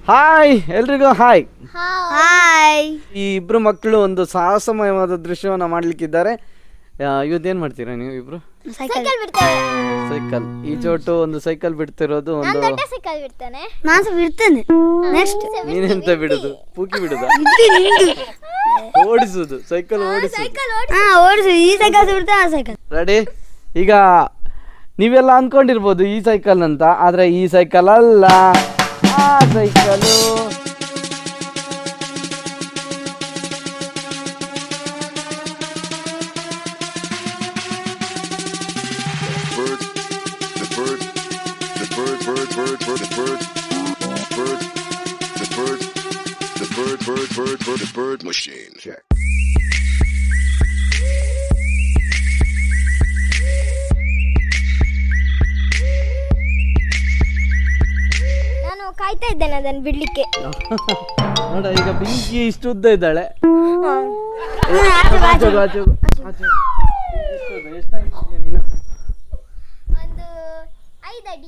Hi ಎಲ್ರಿಗೂ hi hi ಈ ಇಬ್ರು ಮಕ್ಕಳು ಒಂದು ಸಾಹಸಮಯವಾದ ದೃಶ್ಯವನ್ನು ಮಾಡ್ಲಿಕ್ಕಿದ್ದಾರೆ ಆ, ಇವತ್ತೇನ್ ಮಾಡ್ತೀರಾ ನೀವು ಇಬ್ರು ಸೈಕಲ್ ಸೈಕಲ್ ಈ ಚೋಟು ಒಂದು ಸೈಕಲ್ ಬಿಡ್ತಿರೋದು ಒಂದು ಸೈಕಲ್ ಬಿಡ್ತಾನೆ ನಾನು ಸಹ ಬಿಡ್ತೇನೆ ನೆಕ್ಸ್ಟ್ ನೀನೆಂತ ಬಿಡುದು ಪೂಕಿ ಬಿಡುದ ಓಡಿಸುದು ಸೈಕಲ್ ಓಡಿಸುದು ಹಾ ಓಡಿಸು ಈ ಸೈಕಲ್ ಬಿಡ್ತಾ ಆ ಸೈಕಲ್ ರೆಡಿ ಈಗ ನೀವೆಲ್ಲ ಅನ್ಕೊಂಡಿರ್ಬೋದು ಈ ಸೈಕಲ್ ಅಂತ ಆದ್ರೆ ಈ ಸೈಕಲ್ ಅಲ್ಲ ಆ cycle bird, the bird, the bird, bird, bird, bird, the bird, bird, the bird, the bird, bird, bird, bird, the bird machine. Check. ನಾನು ಕಾಯ್ತಾ ಇದ್ದೇನೆ ಅದನ್ನು ಬಿಡ್ಲಿಕ್ಕೆ ನೋಡ ಈಗ ಬೆಂಕಿ ಇಷ್ಟು ಉದ್ದ ಇದ್ದಾಳೆ ಹಾ. ಆಚೆ ಹೋಗು, ಆಚೆ ಹೋಗು, ಆಚೆ ಹೋಗು. ಎಷ್ಟು ಉದ್ದ? ಎಷ್ಟಾಗಿದ್ಯಾ ನೀನು ಒಂದು ಐದು ಅಡಿ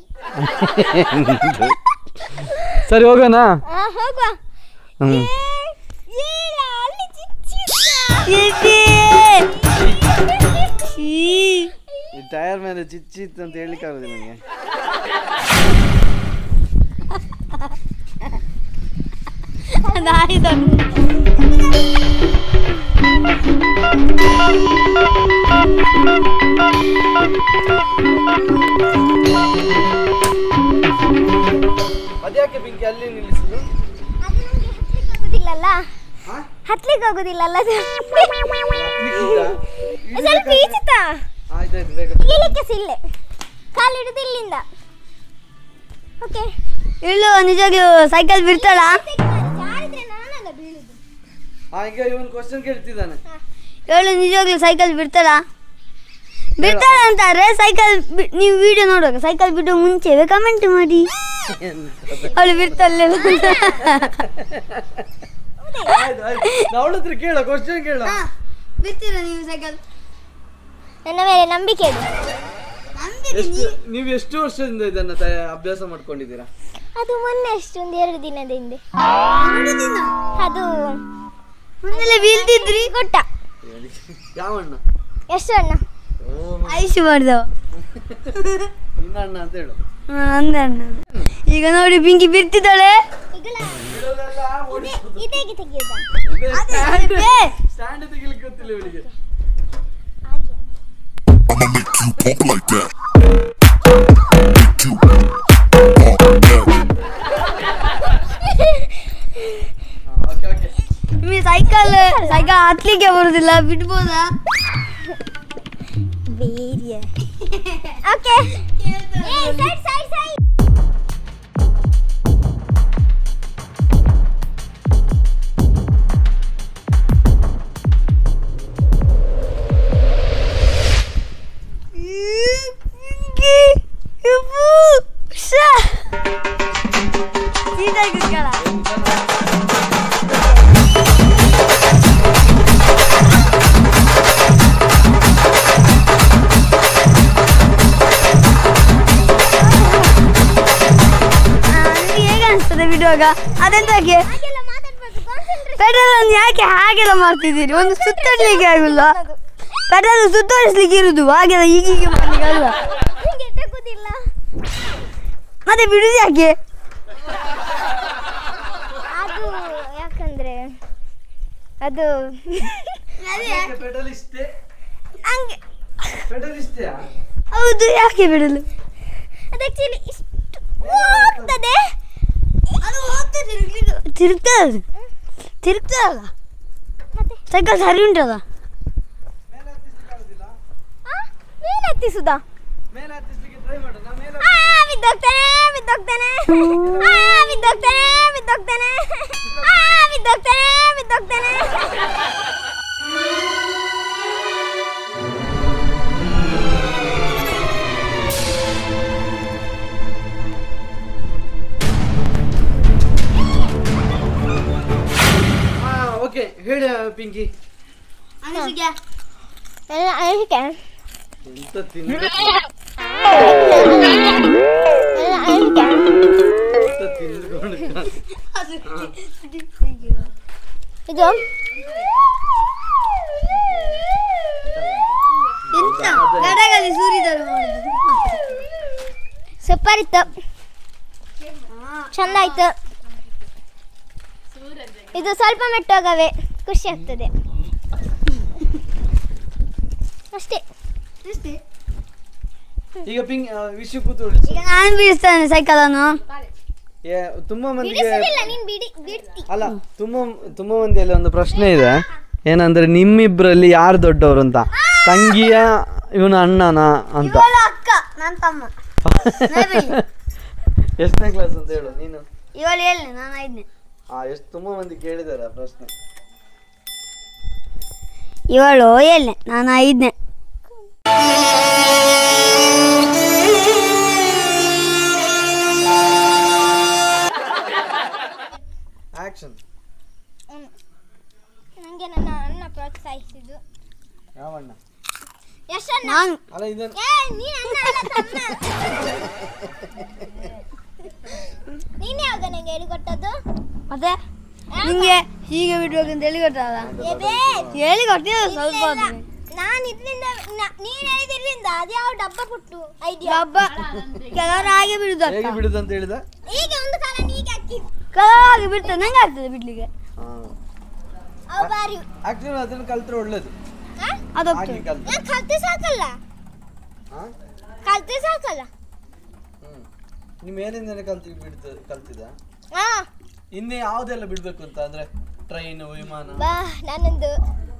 ಸರಿ ಹೋಗೋಣ ಆ, ಹೋಗುವ ಹ್ಮ್ ಏ, ಏಲ, ಅಲ್ಲಿ ಚಿಚ್ಚಿದ್ದ. ಈ ಟೈರ್ ಮೇಲೆ ಚಿಚ್ಚಿತ್ತು ಅಂತ ಹೇಳಿಕ್ಕೆ ಆಗುದಿಲ್ಲ ನನಗೆ ಅದ್ಯಾಕೆ ಬೆಂಕಿ ಅಲ್ಲಿ ನಿಲ್ಲಿಸುದು ಅದು ನಂಗೆ ಹತ್ಲಿಕ್ಕೆ ಆಗುದಿಲ್ಲಲ್ಲ ಹತ್ಲಿಕ್ಕೆ ಆಗುದಿಲ್ಲಲ್ಲ ಅದು. ಸ್ವಲ್ಪ ಈಚಿತ ಆಯ್ತಾಯ್ತು ಬೇಗ ಇಳಿಲಿಕ್ಕೆ ಸಿಲ್ಲೆ ಕಾಲು ಹಿಡಿದು ಇಲ್ಲಿಂದ ಓಕೆ ಇಳ್ಳು ನಿಜವಾಗ್ಲೂ ಸೈಕಲ್ ಬಿಡ್ತಾಳ ಜಾರಿದ್ರೆ ನಾನಲ್ಲ ಬೀಳುದು ಆ, ಈಗ ಇವನು ಕ್ವಶನ್ ಕೇಳ್ತಿದ್ದಾನೆ ಹೇಳು ನಿಜವಾಗ್ಲೂ ಸೈಕಲ್ ಬಿಡ್ತಾಳ ಬಿಡ್ತಾಳ ಅಂತಾರೆ ಸೈಕಲ್ ನೀವು ವಿಡಿಯೋ ನೋಡುವಾಗ ಸೈಕಲ್ ಬಿಡೋ ಮುಂಚೆ ಕಮೆಂಟ್ ಮಾಡಿ ಅವಳು ಬಿಡ್ತಾಳೆ ಆಯ್ತು ಆಯ್ತು ಅವಳ ಹತ್ರ ಕೇಳ ಕ್ವಶನ್ ಕೇಳ ಬಿಡ್ತೀರಾ ನೀವು ಸೈಕಲ್ ನನ್ನ ಮೇಲೆ ನಂಬಿಕೆ ಇಡು ಎಷ್ಟು ನೀವು ಎಷ್ಟು ವರ್ಷದಿಂದ ಇದನ್ನ ತಯ- ಅಭ್ಯಾಸ ಮಾಡ್ಕೊಂಡಿದ್ದೀರಾ ಅದು ಮೊನ್ನೆ ಅಷ್ಟು ಒಂದು ಎರಡು ದಿನದ ಹಿಂದೆ ಅದು ಮುಂದೆಲ್ಲ ಬೀಳ್ತಿದ್ರಿ ಗೊಟ್ಟ ಯಾವಣ್ಣ ಎಷ್ಟು ಅಣ್ಣ ಓ ಐಶು ಮಾಡ್ದವ ನಿನ್ನ ಅಣ್ಣ ಅಂತ ಹೇಳು ಅಂದೆ ಅಣ್ಣ ಈಗ ನೋಡಿ ಬಿಂಕಿ ಬಿಡ್ತಿದ್ದಾಳೆ ಈಗಲ ಇದೇಗೆ ತೆಗಿಯೋದ ಸ್ಟ್ಯಾಂಡ್ ತೆಗಿಲಿಕ್ಕೆ ಗೊತ್ತಿಲ್ಲ ಇವಳಿಗೆ ಹಾಗೆ I'ma make you pump like that. Make you pump that. Okay okay ನಿಮಗೆ ಸೈಕಲ್ ಸೈಕಲ್ ಹತ್ಲಿಕ್ಕೆ ಬರುದಿಲ್ಲ ಬಿಡ್ಬೋದಾ ಬೇರೆ ಓಕೆ ಸೈಡ್ ಸೈಡ್ ಸೈಡ್ ಸೀದಾ ಕೂತ್ಕೊಳ್ಳ. ಆ, ನಿಮ್ಗೆ ಹೇಗೆ ಅನಿಸ್ತದೆ ಬಿಡುವಾಗ ಅದೆಂತಕ್ಕೆ ಹಾಗೆಲ್ಲ ಮಾತಾಡ್ಬಾರ್ದು ಕಾನ್ಸಂಟ್ರೇಟ್ ಪೆಡಲ್ ಅನ್ನು ಯಾಕೆ ಹಾಗೆಲ್ಲ ಮಾಡ್ತಿದ್ದೀರಿ ಒಂದು ಸುತ್ತಾಡ್ಲಿಕ್ಕೆ ಆಗಿಲ್ಲ ಪೆಡಲ್ ಸುತ್ತಾಡಿಸ್ಲಿಕ್ಕೆ ಇರುದು ಹಾಗೆಲ್ಲ ಹೀಗೀಗೆ ಮಾಡ್ಲಿಕ್ಕೆ ಅಲ್ವಾ ಹಿಂಗೆ ಎಟ್ಟಕ್ಕೂದಿಲ್ಲ ಮತ್ತೆ ಬಿಡುದು ಯಾಕೆ ಅದು ಯಾಕಂದ್ರೆ ಅದು ಪೆಡಲ್ ಇಷ್ಟೇ ಹಂಗೆ ಪೆಡಲ್ ಇಷ್ಟೇ ಹೌದು ಯಾಕೆ ಬಿಡಲು ಅದು ಆಕ್ಚುಲಿ ಇಷ್ಟು ಹೋಗ್ತದೆ ಅದು ತಿರುಗ್ತದೆ ಅದು ತಿರುಗ್ತದಲ್ಲ ಮತ್ತೆ ಸೈಕಲ್ ಸರಿ ಉಂಟಲ್ಲ ಆ, ಮೇಲೆ ಹತ್ತಿಸುದಾ ಮೇಲೆ ಹತ್ತಿಸ್ಲಿಕ್ಕೆ ಟ್ರೈ ಮಾಡು ನಾ ಮೇಲೆ ಆ, ಬಿದ್ದೋಗ್ತಾನೆ ಬಿದ್ದೋಗ್ತಾನೆ ಆ, ಬಿದ್ದೋಗ್ತಾನೆ ಬಿದ್ದೋಗ್ತಾನೆ ಆ, ಬಿದ್ದೋಗ್ತಾನೆ ಬಿದ್ದೋಗ್ತಾನೆ ಹಾ ಓಕೆ ಹೇಳಿ ಪಿಂಕಿ ಅನಿಸಿಕೆ ಎಲ್ಲ ಅನಿಸಿಕೆ ಎಂತ ತಿನ್ನ ಎಲ್ಲ ಅನಿಸಿಕೆ ಎಂತ ಇದು ಎಂತ ಗಡಗಲ್ಲಿ ಸೂರಿದರು ಮಾಡುದು ಸೂಪರ್ ಇತ್ತು ಚಂದ ಆಯ್ತು ಇದು ಸ್ವಲ್ಪ ಮೆಟ್ಟೋಗವೆ ಖುಷಿ ಆಗ್ತದೆ ಅಷ್ಟೇ ಈಗ ಪಿಂಗ್ ವಿಶ್ವ ಕೂತು ಈಗ ನಾನು ಬೀಳಿಸ್ತೇನೆ ಸೈಕಲ್ ಅನ್ನು ತುಂಬಾ ಮಂದಿಗೆ ಬಿಡಿಸುದಿಲ್ಲ ನೀನ್ ಬಿಡಿ ಬಿಡ್ತಿ ಅಲ್ಲ ತುಂಬಾ ತುಂಬಾ ಮಂದಿಯಲ್ಲಿ ಒಂದು ಪ್ರಶ್ನೆ ಇದೆ ಏನಂದ್ರೆ ನಿಮ್ಮಿಬ್ರಲ್ಲಿ ಯಾರು ದೊಡ್ಡವರು ಅಂತ ತಂಗಿಯ ಇವನ ಅಣ್ಣನ ಅಂತ ಇವಳು ಅಕ್ಕ ನನ್ನ ತಮ್ಮ ಎಷ್ಟನೇ ಕ್ಲಾಸ್ ಅಂತ ಹೇಳು ನೀನು ಇವಳು ಏಳನೇ ನಾನು ಐದನೇ ಆ ಎಷ್ಟು ತುಂಬಾ ಮಂದಿ ಕೇಳಿದಾರೆ ಆ ಪ್ರಶ್ನೆ ಇವಳು ಏಳನೇ ನಾನು ಐದನೇ ಆಕ್ಷನ್ ನಂಗೆ ನನ್ನ ಅಣ್ಣ ಪ್ರೋತ್ಸಾಹಿಸಿದ್ದು ಯಾವಣ್ಣ ಯಶಣ್ಣ ನಾನು ಅಲ್ಲ ಇದನ್ನ ಏ ನೀನ್ ಅಣ್ಣ ಅಲ್ಲ ತಮ್ಮ ನೀನ್ ಯಾವಾಗ ನಂಗೆ ಹೇಳಿಕೊಟ್ಟದ್ದು ಮತ್ತೆ ನಿಂಗೆ ಹೀಗೆ ಬಿಡ್ಬೇಕು ಅಂತ ಹೇಳಿ ಕೊಟ್ಟಲ್ಲ ಎಬೇ ಹೇಳಿ ಕೊಟ್ಟಿದ್ದು ಸ್ವಲ್ಪ ಹೊತ್ತು. ನಾನು ಇದರಿಂದ ನೀನ್ ಹೇಳಿದ್ರಿಂದ ಅದು ಯಾವ ಡಬ್ಬ ಪುಟ್ಟು ಐಡಿಯಾ ಡಬ್ಬ ಕೆಲವರು ಹಾಗೆ ಬಿಡುದು ಹೇಗೆ ಅಕ್ಕ ಬಿಡುದು ಅಂತ ಹೇಳಿದ ಈಗ ಒಂದು ಕಾಲ ನೀಗೆ ಹಾಕಿ ಕೆಲವರು ಹಾಗೆ ಬಿಡ್ತಾರೆ ನಂಗೆ ಆಗ್ತದೆ ಬಿಡ್ಲಿಕ್ಕೆ ಅವು ಬಾರಿ ಆಕ್ಚುಲಿ ಅದನ್ನ ಕಲ್ತ್ರೆ ಒಳ್ಳೇದು ಹಾ? ಅದು ಹಾಗೆ ಹೋಗ್ತದೆ ಕಲ್ತ್ರೆ ನಾನ್ ಕಲ್ತೆ ಸಾಕಲ್ಲ ಹಾ ಕಲ್ತೆ ಸಾಕಲ್ಲ ಹ್ಮ್ ನೀವು ಮೇಲಿಂದನೇ ಕಲ್ತಿ ಬಿಡ್ತ ಕಲ್ತಿದ ಹಾ ಇನ್ನೇ ಯಾವ್ದೆಲ್ಲ ಬಿಡ್ಬೇಕು ಅಂತ ಅಂದ್ರೆ ಟ್ರೈನ್ ವಿಮಾನ ಬಾ ನಾನೊಂದು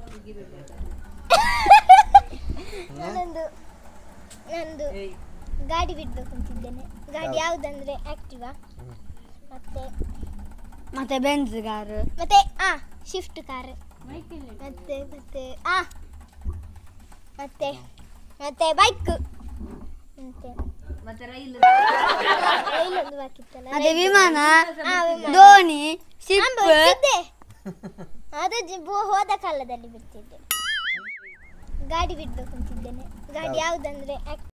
ನಾನೊಂದು ನಂದು ಗಾಡಿ ಬಿಡ್ಬೇಕು ಅಂತಿದ್ದೇನೆ ಗಾಡಿ ಯಾವ್ದಂದ್ರೆ ಆಕ್ಟಿವಾ ಮತ್ತೆ ಮತ್ತೆ ಬೆನ್ಸ್ ಕಾರು ಮತ್ತೆ ಆ ಶಿಫ್ಟ್ ಕಾರ್ ಮತ್ತೆ ಮತ್ತೆ ಆ ಮತ್ತೆ ಮತ್ತೆ ಬೈಕ್ ಮತ್ತೆ ರೈಲ್ ಒಂದು ಬಾಕಿತ್ತಲ್ಲ ಮತ್ತೆ ವಿಮಾನ ಆ, ವಿಮಾನ. ದೋಣಿ ನಾನ್ ಶಿಪ್ ಬಿಡ್ತಿದ್ದೆ ಅದು ಜಿ- ಬೋ- ಹೋದ ಕಾಲದಲ್ಲಿ ಬಿಡ್ತಿದ್ದೆ ಗಾಡಿ ಬಿಡ್ಬೇಕು ಅಂತಿದ್ದೇನೆ ಗಾಡಿ ಯಾವ್ದಂದ್ರೆ